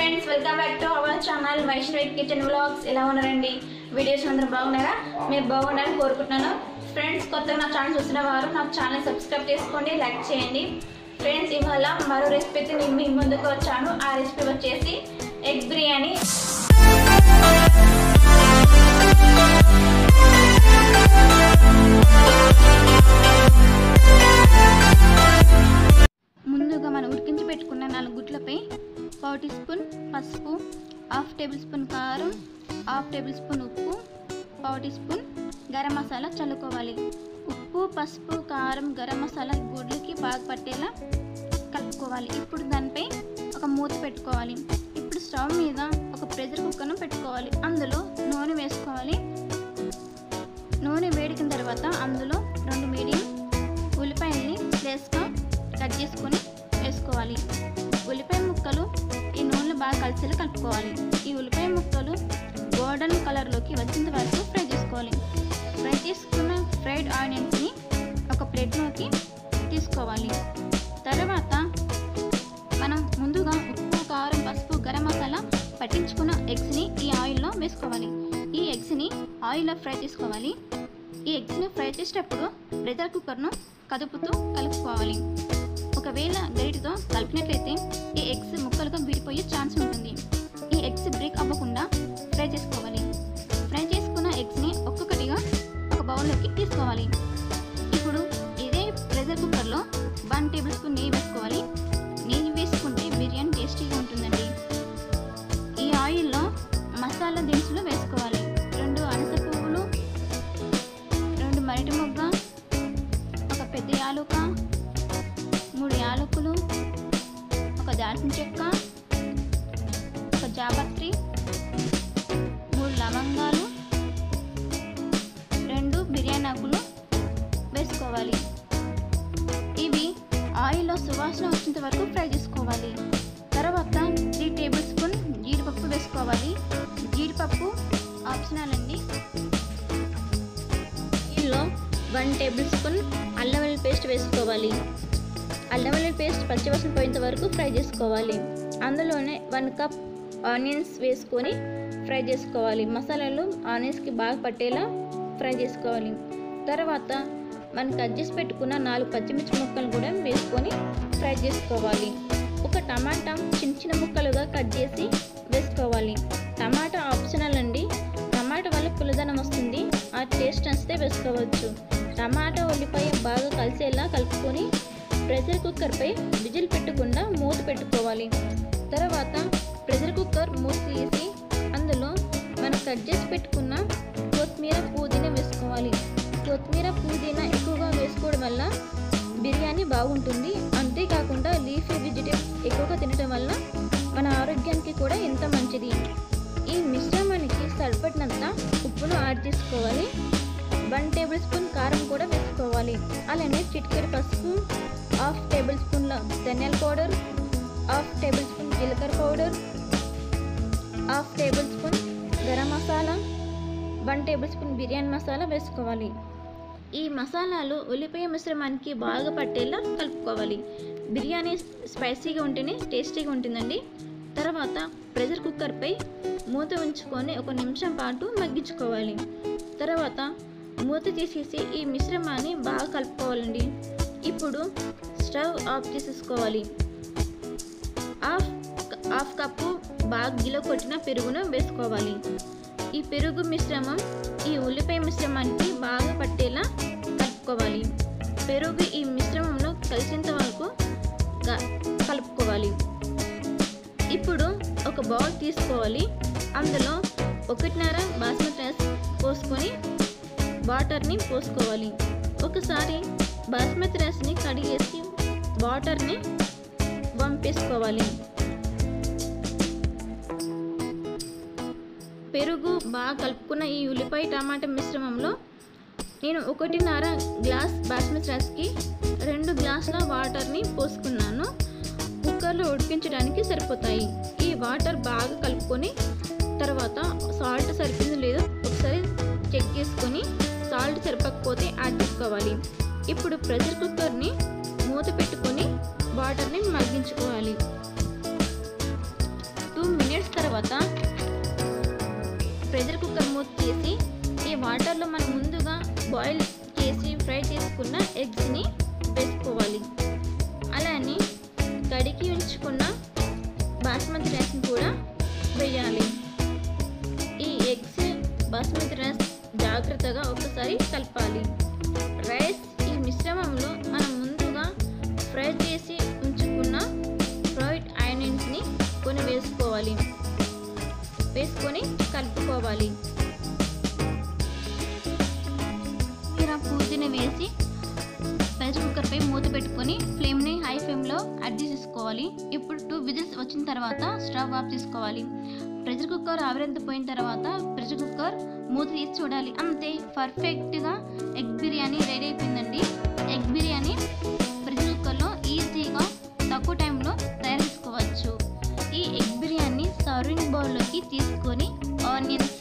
friends welcome back to our channel Vaishnavi kitchen vlogs ఎలా ఉన్నారండి videos అందరూ బాగున్నారా మీరు బాగున్నారని కోరుకుంటున్నాను ఫ్రెండ్స్ కొత్తగా నా ఛానల్ చూసిన వారు నా ఛానల్ సబ్స్క్రైబ్ చేసుకోండి లైక్ చేయండి ఫ్రెండ్స్ ఇవాళ మరో రెసిపీతో నేను మీ ముందుకు వచ్చాను ఆ రెసిపీ వచ్చేసి ఎగ్ బిర్యానీ ముందుగా మనం ఉడికించి పెట్టుకున్న నాలుగు గుడ్లపై పావు టీ స్పూన్ పసుపు హాఫ్ టేబుల్ స్పూన్ కారం హాఫ్ టేబుల్ స్పూన్ ఉప్పు పావు టీ స్పూన్ గరం మసాలా చల్లుకోవాలి ఉప్పు పసుపు కారం గరం మసాలా గుడ్లకి బాగా పట్టేలా కలుపుకోవాలి ఇప్పుడు దానిపై ఒక మూత పెట్టుకోవాలి ఇప్పుడు స్టవ్ మీద ఒక ప్రెషర్ కుక్కర్ను పెట్టుకోవాలి అందులో నూనె వేసుకోవాలి నూనె వేడికిన తర్వాత అందులో రెండు మీడియం ఉల్లిపాయల్ని స్లేస్గా కట్ చేసుకొని వేసుకోవాలి ఉల్లిపాయ ముక్కలు ఈ నూనెలో బాగా కలిసేలా కలుపుకోవాలి ఈ ఉల్లిపాయ ముక్కలు గోల్డెన్ కలర్లోకి వచ్చేంత వరకు ఫ్రై చేసుకోవాలి ఫ్రై చేసుకున్న ఫ్రైడ్ ఆనియన్స్ని ఒక ప్లేట్లోకి తీసుకోవాలి తర్వాత మనం ముందుగా ఉప్పు కారం పసుపు గరం మసాలా పట్టించుకున్న ఎగ్స్ని ఈ ఆయిల్లో వేసుకోవాలి ఈ ఎగ్స్ని ఆయిల్లో ఫ్రై చేసుకోవాలి ఈ ఎగ్స్ని ఫ్రై చేసేటప్పుడు ప్రెషర్ కుక్కర్ను కదుపుతూ కలుపుకోవాలి ఒకవేళ గరిటితో కలిపినట్లయితే ఈ ఎగ్స్ ముక్కలుగా విడిపోయే ఛాన్స్ ఉంటుంది ఈ ఎగ్స్ బ్రేక్ అవ్వకుండా ఫ్రై చేసుకోవాలి ఫ్రై చేసుకున్న ఎగ్స్ని ఒక్కొక్కటిగా ఒక బౌల్లోకి తీసుకోవాలి ఇప్పుడు ఇదే ప్రెషర్ కుక్కర్లో వన్ టేబుల్ స్పూన్ నెయ్యి వేసుకోవాలి నెయ్యి వేసుకుంటే బిర్యానీ టేస్టీగా ఉంటుందండి ఈ ఆయిల్లో మసాలా దినుసులు వేసుకోవాలి రెండు అనస పువ్వులు రెండు మరిటి మొగ్గ ఒక పెద్ద యాలుక మూడు యాలకులు ఒక దాల్చిన చెక్క ఒక జాపత్రి మూడు లవంగాలు రెండు బిర్యానీ ఆకులు వేసుకోవాలి ఇవి ఆయిల్లో సువాసన వచ్చేంత వరకు ఫ్రై చేసుకోవాలి తర్వాత త్రీ టేబుల్ స్పూన్ జీడిపప్పు వేసుకోవాలి జీడిపప్పు ఆప్షనల్ అండి దీనిలో వన్ టేబుల్ స్పూన్ అల్లం వెల్లుల్లి పేస్ట్ వేసుకోవాలి అల్లం వెల్లుల్లి పేస్ట్ పచ్చివాసన పోయేంత వరకు ఫ్రై చేసుకోవాలి అందులోనే వన్ కప్ ఆనియన్స్ వేసుకొని ఫ్రై చేసుకోవాలి మసాలాలు ఆనియన్స్కి బాగా పట్టేలా ఫ్రై చేసుకోవాలి తర్వాత మనం కట్ చేసి పెట్టుకున్న నాలుగు పచ్చిమిర్చి ముక్కలు కూడా వేసుకొని ఫ్రై చేసుకోవాలి ఒక టమాటా చిన్న చిన్న ముక్కలుగా కట్ చేసి వేసుకోవాలి టమాటా ఆప్షనల్ అండి టమాటా వల్ల పులిదనం వస్తుంది ఆ టేస్ట్ నచ్చితే వేసుకోవచ్చు టమాటా ఉల్లిపాయ బాగా కలిసేలా కలుపుకొని ప్రెషర్ కుక్కర్పై విజిల్ పెట్టకుండా మూత పెట్టుకోవాలి తర్వాత ప్రెషర్ కుక్కర్ మూత తీసి అందులో మనం కట్ చేసి పెట్టుకున్న కొత్తిమీర పుదీనా వేసుకోవాలి కొత్తిమీర పుదీనా ఎక్కువగా వేసుకోవడం వల్ల బిర్యానీ బాగుంటుంది అంతేకాకుండా లీఫీ వెజిటేబుల్స్ ఎక్కువగా తినడం వల్ల మన ఆరోగ్యానికి కూడా ఎంత మంచిది ఈ మిశ్రమానికి సరిపడినంత ఉప్పును యాడ్ చేసుకోవాలి వన్ టేబుల్ స్పూన్ కారం కూడా వేసుకోవాలి అలానే చిటికెడు పసుపు హాఫ్ టేబుల్ స్పూన్ల ధనియాల పౌడర్ హాఫ్ టేబుల్ స్పూన్ జీలకర్ర powder half tablespoon garam masala one tablespoon biryani masala వేసుకోవాలి ఈ మసాలాలు ఉల్లిపాయ మిశ్రమానికి బాగా పట్టేలా కలుపుకోవాలి బిర్యానీ స్పైసీగా ఉంటేనే టేస్టీగా ఉంటుందండి తర్వాత ప్రెషర్ కుక్కర్పై మూత ఉంచుకొని ఒక నిమిషం పాటు మగ్గించుకోవాలి తర్వాత మూత తీసేసి ఈ మిశ్రమాన్ని బాగా కలుపుకోవాలండి ఇప్పుడు స్టవ్ ఆఫ్ చేసేసుకోవాలి హాఫ్ హాఫ్ కప్పు బాగా గిలో కొట్టిన పెరుగును వేసుకోవాలి ఈ పెరుగు మిశ్రమం ఈ ఉల్లిపాయ మిశ్రమానికి బాగా పట్టేలా కలుపుకోవాలి పెరుగు ఈ మిశ్రమంలో కలిసేంత వరకు కలుపుకోవాలి ఇప్పుడు ఒక బౌల్ తీసుకోవాలి అందులో ఒకటిన్నర బాస్మతి రైస్ పోసుకొని వాటర్ని పోసుకోవాలి ఒకసారి బాస్మతి రైస్ని కడిగేసి వాటర్ని వంపేసుకోవాలి పెరుగు బాగా కలుపుకున్న ఈ ఉల్లిపాయ టమాటా మిశ్రమంలో నేను ఒకటిన్నర గ్లాస్ బాస్మతి రైస్కి రెండు గ్లాసుల వాటర్ని పోసుకున్నాను కుక్కర్లో ఉడికించడానికి సరిపోతాయి ఈ వాటర్ బాగా కలుపుకొని తర్వాత సాల్ట్ సరిపోయిందో లేదో ఒకసారి చెక్ చేసుకొని సాల్ట్ సరిపోకపోతే యాడ్ చేసుకోవాలి ఇప్పుడు ప్రెషర్ కుక్కర్ని మూత పెట్టుకొని వాటర్ని మగ్గించుకోవాలి టూ మూత తీసి ఈ వాటర్లో మనం ముందుగా బాయిల్ చేసి ఫ్రై చేసుకున్న ఎగ్స్ని వేసుకోవాలి అలానే కడిగి ఉంచుకున్న బాస్మతి రైస్ని కూడా వేయాలి ఈ ఎగ్స్ బాస్మతి రైస్ జాగ్రత్తగా ఒకసారి కలపాలి రైస్ ఈ మిశ్రమంలో మనం ముందుగా ఫ్రై చేసి ఉంచుకున్న ఫ్రైడ్ ఆనియన్స్ని కొన్ని వేసుకోవాలి వేసుకొని కలుపుకోవాలి ఇలా పూర్తిని వేసి ప్రెషర్ కుక్కర్పై మూత పెట్టుకొని ఫ్లేమ్ని హై ఫ్లేమ్లో అడ్జస్ట్ చేసుకోవాలి ఇప్పుడు టూ విజిల్స్ వచ్చిన తర్వాత స్టవ్ ఆఫ్ చేసుకోవాలి ప్రెషర్ కుక్కర్ ఆవిరంత పోయిన తర్వాత ప్రెషర్ కుక్కర్ మూత తీసి చూడాలి అంతే పర్ఫెక్ట్గా ఎగ్ బిర్యానీ రెడీ అయిపోయిందండి ఎగ్ బిర్యానీ ప్రెషర్ కుక్కర్లో ఈజీగా తక్కువ టైంలో తయారు చేసుకోవచ్చు ఈ ఎగ్ బిర్యానీ సర్వింగ్ బౌల్లోకి తీసుకొని ఆనియన్స్